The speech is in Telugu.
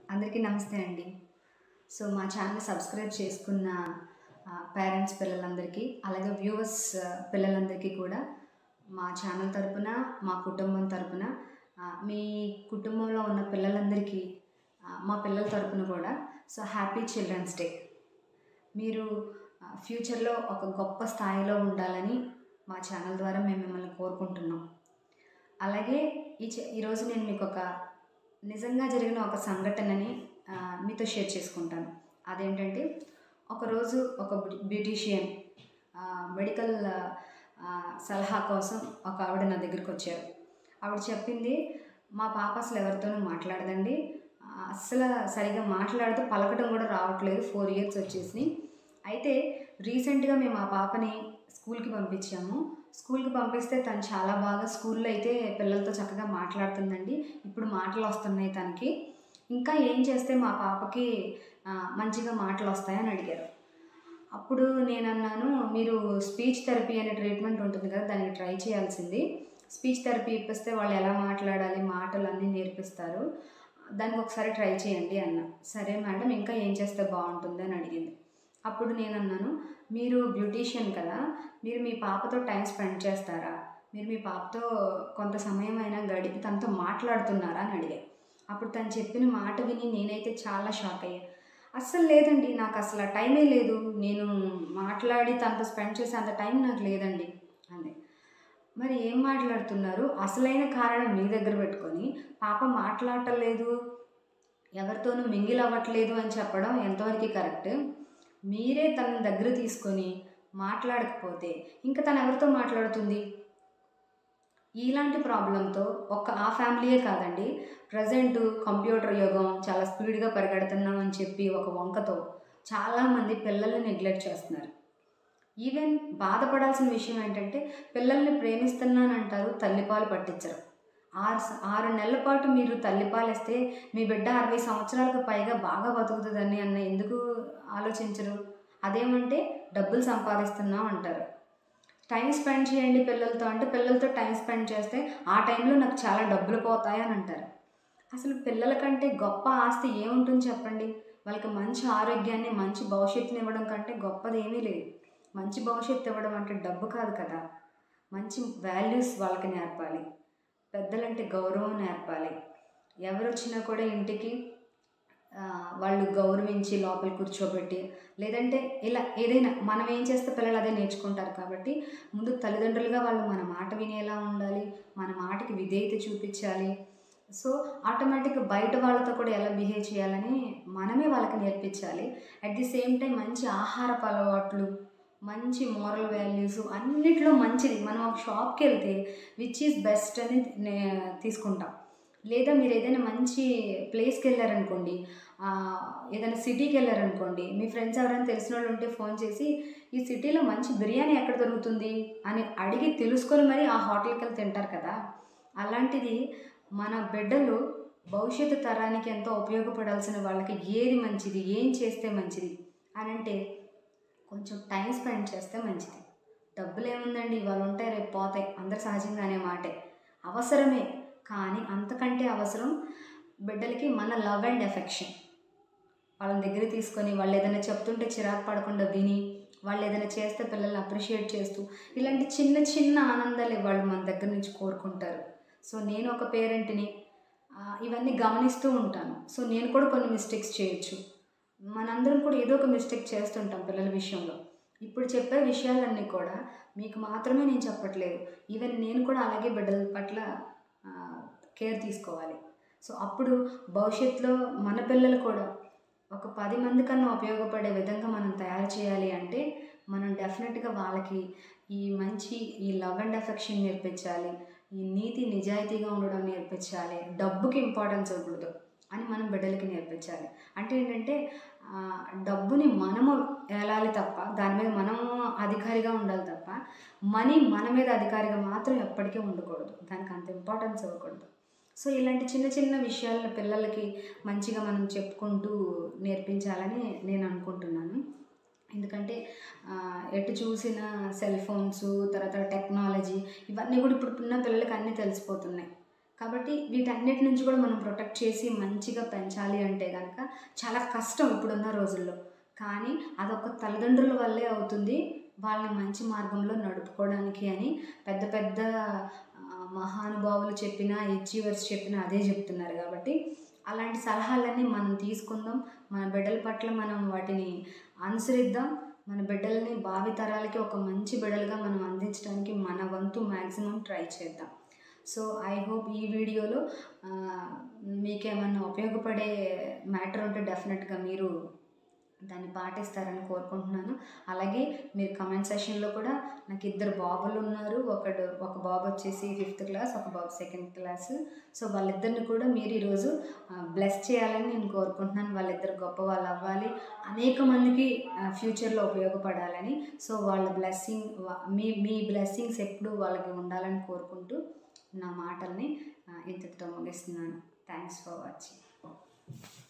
అందరికీ నమస్తే అండి సో మా ఛానల్ సబ్స్క్రైబ్ చేసుకున్న పేరెంట్స్ పిల్లలందరికీ అలాగే వ్యూవర్స్ పిల్లలందరికీ కూడా మా ఛానల్ తరపున మా కుటుంబం తరపున ఆ, మీ కుటుంబంలో ఉన్న పిల్లలందరికీ ఆ, మా పిల్లల తరపున కూడా సో హ్యాపీ చిల్డ్రన్స్ డే మీరు ఆ, ఫ్యూచర్లో ఒక గొప్ప స్థాయిలో ఉండాలని మా ఛానల్ ద్వారా మేము మిమ్మల్ని కోరుకుంటున్నాం అలాగే ఈ చ- ఈరోజు నేను మీకు ఒక నిజంగా జరిగిన ఒక సంఘటనని ఆ, మీతో షేర్ చేసుకుంటాను అదేంటంటే ఒకరోజు ఒక బ్యూ- బ్యూటీషియన్ ఆ, మెడికల్ ఆ, సలహా కోసం ఒక ఆవిడ నా దగ్గరికి వచ్చారు ఆవిడ చెప్పింది మా పాప అసలు ఎవరితోనూ మాట్లాడదండి ఆ, అస్సలు సరిగా మాట్లాడుతూ పలకడం కూడా రావట్లేదు ఫోర్ ఇయర్స్ వచ్చేసి అయితే రీసెంట్గా మేము ఆ పాపని స్కూల్కి పంపించాము స్కూల్కి పంపిస్తే తను చాలా బాగా స్కూల్లో అయితే పిల్లలతో చక్కగా మాట్లాడుతుందండి ఇప్పుడు మాటలు వస్తున్నాయి తనకి ఇంకా ఏం చేస్తే మా పాపకి ఆ, మంచిగా మాటలు వస్తాయని అడిగారు అప్పుడు నేను అన్నాను మీరు స్పీచ్ థెరపీ అనే ట్రీట్మెంట్ ఉంటుంది కదా దానికి ట్రై చేయాల్సింది స్పీచ్ థెరపీ ఇప్పిస్తే వాళ్ళు ఎలా మాట్లాడాలి మాటలు అన్నీ నేర్పిస్తారు దానికి ఒకసారి ట్రై చేయండి అన్న సరే మేడం ఇంకా ఏం చేస్తే బాగుంటుంది అని అడిగింది అప్పుడు నేను అన్నాను మీరు బ్యూటీషియన్ కదా మీరు మీ పాపతో టైం స్పెండ్ చేస్తారా మీరు మీ పాపతో కొంత సమయం అయినా గడిపి తనతో మాట్లాడుతున్నారా అని అడిగా అప్పుడు తను చెప్పిన మాట విని నేనైతే చాలా షాక్ అయ్యా అస్సలు లేదండి నాకు అసలు ఆ టైమే లేదు నేను మాట్లాడి తనతో స్పెండ్ చేసే అంత టైం నాకు లేదండి అంది మరి ఏం మాట్లాడుతున్నారు అసలైన కారణం మీ దగ్గర పెట్టుకొని పాప మాట్లాడటం లేదు ఎవరితోనూ మింగిల్ అవ్వట్లేదు అని చెప్పడం ఎంతవరకు కరెక్ట్ మీరే తన దగ్గర తీసుకొని మాట్లాడకపోతే ఇంకా తను ఎవరితో మాట్లాడుతుంది ఇలాంటి ప్రాబ్లంతో ఒక్క ఆ ఫ్యామిలీయే కాదండి ప్రజెంట్ కంప్యూటర్ యుగం చాలా స్పీడ్గా పరిగెడుతున్నాం అని చెప్పి ఒక వంకతో చాలామంది పిల్లల్ని నెగ్లెక్ట్ చేస్తున్నారు ఈవెన్ బాధపడాల్సిన విషయం ఏంటంటే పిల్లల్ని ప్రేమిస్తున్నానంటారు తల్లిపాలు పట్టించరు ఆరు స- ఆరు నెలల పాటు మీరు తల్లిపాలు ఇస్తే మీ బిడ్డ అరవై సంవత్సరాలకు పైగా బాగా బతుకుతుందని అన్న ఎందుకు ఆలోచించరు అదేమంటే డబ్బులు సంపాదిస్తున్నాం అంటారు టైం స్పెండ్ చేయండి పిల్లలతో అంటే పిల్లలతో టైం స్పెండ్ చేస్తే ఆ టైంలో నాకు చాలా డబ్బులు పోతాయి అని అంటారు అసలు పిల్లల కంటే గొప్ప ఆస్తి ఏముంటుంది చెప్పండి వాళ్ళకి మంచి ఆరోగ్యాన్ని మంచి భవిష్యత్తుని ఇవ్వడం కంటే గొప్పది ఏమీ లేదు మంచి భవిష్యత్తు ఇవ్వడం అంటే డబ్బు కాదు కదా మంచి వాల్యూస్ వాళ్ళకి నేర్పాలి పెద్దలంటే గౌరవం నేర్పాలి ఎవరు వచ్చినా కూడా ఇంటికి ఆ, వాళ్ళు గౌరవించి లోపల కూర్చోబెట్టి లేదంటే ఇలా ఏదైనా మనం ఏం చేస్తే పిల్లలు అదే నేర్చుకుంటారు కాబట్టి ముందు తల్లిదండ్రులుగా వాళ్ళు మన మాట వినేలా ఉండాలి మన మాటకి విధేయత చూపించాలి సో ఆటోమేటిక్గా బయట వాళ్ళతో కూడా ఎలా బిహేవ్ చేయాలని మనమే వాళ్ళకి నేర్పించాలి అట్ ది సేమ్ టైం మంచి ఆహారపు అలవాట్లు మంచి మోరల్ వాల్యూస్ అన్నిట్లో మంచిది మనం ఒక షాప్కి వెళ్తే విచ్ ఈజ్ బెస్ట్ అని నే- తీసుకుంటాం లేదా మీరు ఏదైనా మంచి ప్లేస్కి వెళ్ళారనుకోండి ఆ, ఏదైనా సిటీకి వెళ్ళారనుకోండి మీ ఫ్రెండ్స్ ఎవరైనా తెలిసిన వాళ్ళు ఉంటే ఫోన్ చేసి ఈ సిటీలో మంచి బిర్యానీ ఎక్కడ దొరుకుతుంది అని అడిగి తెలుసుకొని మరి ఆ హోటల్కి వెళ్ళి తింటారు కదా అలాంటిది మన బిడ్డలు భవిష్యత్తు తరానికి ఎంతో ఉపయోగపడాల్సిన వాళ్ళకి ఏది మంచిది ఏం చేస్తే మంచిది అని అంటే కొంచెం టైం స్పెండ్ చేస్తే మంచిది డబ్బులు ఏముందండి ఇవాళ ఉంటాయి రేపు పోతాయి అందరు సహజంగా అనే మాటే అవసరమే కానీ అంతకంటే అవసరం బిడ్డలకి మన లవ్ అండ్ ఎఫెక్షన్ వాళ్ళని దగ్గర తీసుకొని వాళ్ళు ఏదైనా చెప్తుంటే చిరాకు పడకుండా విని వాళ్ళు ఏదైనా చేస్తే పిల్లల్ని అప్రిషియేట్ చేస్తూ ఇలాంటి చిన్న చిన్న ఆనందాలు వాళ్ళు మన దగ్గర నుంచి కోరుకుంటారు సో నేను ఒక పేరెంట్ని ఆ, ఇవన్నీ గమనిస్తూ ఉంటాను సో నేను కూడా కొన్ని మిస్టేక్స్ చేయొచ్చు మనందరం కూడా ఏదో ఒక మిస్టేక్ చేస్తుంటాం పిల్లల విషయంలో ఇప్పుడు చెప్పే విషయాలన్నీ కూడా మీకు మాత్రమే నేను చెప్పట్లేదు ఈవెన్ నేను కూడా అలాగే బిడ్డల పట్ల కేర్ తీసుకోవాలి సో అప్పుడు భవిష్యత్తులో మన పిల్లలు కూడా ఒక పది మంది కన్నా ఉపయోగపడే విధంగా మనం తయారు చేయాలి అంటే మనం డెఫినెట్గా వాళ్ళకి ఈ మంచి ఈ లవ్ అండ్ అఫెక్షన్ నేర్పించాలి ఈ నీతి నిజాయితీగా ఉండడం నేర్పించాలి డబ్బుకి ఇంపార్టెన్స్ ఇవ్వకూడదు అని మనం బిడ్డలకి నేర్పించాలి అంటే ఏంటంటే ఆ, డబ్బుని మనము ఏలాలి తప్ప దాని మీద మనము అధికారిగా ఉండాలి తప్ప మనీ మన మీద అధికారిగా మాత్రం ఎప్పటికీ ఉండకూడదు దానికి అంత ఇంపార్టెన్స్ ఇవ్వకూడదు సో ఇలాంటి చిన్న చిన్న విషయాలను పిల్లలకి మంచిగా మనం చెప్పుకుంటూ నేర్పించాలని నేను అనుకుంటున్నాను ఎందుకంటే ఆ, ఎటు చూసిన సెల్ ఫోన్స్ తర్వాత టెక్నాలజీ ఇవన్నీ కూడా ఇప్పుడు ఉన్న పిల్లలకి అన్నీ తెలిసిపోతున్నాయి కాబట్టి వీటన్నిటి నుంచి కూడా మనం ప్రొటెక్ట్ చేసి మంచిగా పెంచాలి అంటే కనుక చాలా కష్టం ఇప్పుడున్న రోజుల్లో కానీ అదొక తల్లిదండ్రుల వల్లే అవుతుంది వాళ్ళని మంచి మార్గంలో నడుపుకోవడానికి అని పెద్ద పెద్ద ఆ, మహానుభావులు చెప్పిన అచీవర్స్ చెప్పిన అదే చెప్తున్నారు కాబట్టి అలాంటి సలహాలన్నీ మనం తీసుకుందాం మన బిడ్డల పట్ల మనం వాటిని అనుసరిద్దాం మన బిడ్డల్ని భావి తరాలకి ఒక మంచి బిడ్డలుగా మనం అందించడానికి మన వంతు మ్యాక్సిమం ట్రై చేద్దాం సో ఐ హోప్ ఈ వీడియోలో ఆ, మీకేమన్నా ఉపయోగపడే మ్యాటర్ ఉంటే డెఫినెట్గా మీరు దాన్ని పాటిస్తారని కోరుకుంటున్నాను అలాగే మీరు కమెంట్ సెషన్లో కూడా నాకు ఇద్దరు బాబులు ఉన్నారు ఒకడు ఒక బాబు వచ్చేసి ఫిఫ్త్ క్లాస్ ఒక బాబు సెకండ్ క్లాస్ సో వాళ్ళిద్దరిని కూడా మీరు ఈరోజు బ్లెస్ చేయాలని నేను కోరుకుంటున్నాను వాళ్ళిద్దరు గొప్ప వాళ్ళు అవ్వాలి అనేక మందికి ఫ్యూచర్లో ఉపయోగపడాలని సో వాళ్ళ బ్లెస్సింగ్ మీ మీ బ్లెస్సింగ్స్ ఎప్పుడు వాళ్ళకి ఉండాలని కోరుకుంటూ నా మాటల్ని ఆ, ఇంతటితో ముగిస్తున్నాను థ్యాంక్స్ ఫర్ వాచింగ్